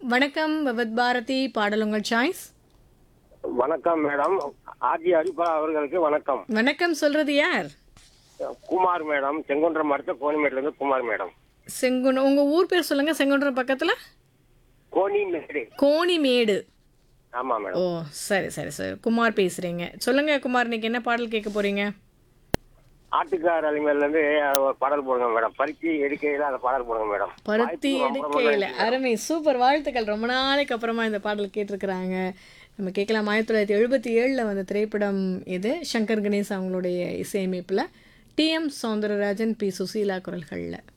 வணக்கம் விவத் பாரதி பாடல் உங்கள் சாய்ஸ் வணக்கம் மேடம் ஆர்ஜி ஹரிபா அவர்களுக்கு வணக்கம் வணக்கம் சொல்றது யார் குமார் மேடம் செங்குன்றம் அடுத்த கோணிமேட்ல இருந்து குமார் மேடம் செங்குன் உங்க ஊர் பேர் சொல்லுங்க செங்குன்றம் பக்கத்துல கோணிமேடு கோணிமேடு ஆமா ஓ மேடம் சரி சரி சரி குமார் பேசுறீங்க சொல்லுங்க குமார் இன்னைக்கு என்ன பாடல் கேட்க போறீங்க ஆட்டுக்கார் அலிமேல இருந்து ஒரு பாடல் போடுங்க மேடம் பருத்தி எடுக்கையில அந்த பாடல் போடுங்க மேடம் பருத்தி வாய்ப்புக்கு ரொம்ப ரொம்ப எடுக்கையில் நன்றி. அருமை சூப்பர் வாழ்த்துக்கள் ரொம்ப நாளைக்கு அப்புறமா இந்த பாடல் கேட்டிருக்கிறாங்க நம்ம கேட்கலாம் ஆயிரத்தி தொள்ளாயிரத்தி எழுபத்தி ஏழில் வந்த திரைப்படம் இது சங்கர் கணேஷ் அவங்களுடைய இசையமைப்பில் டிஎம் சௌந்தரராஜன் பி சுசீலா குரல்களில்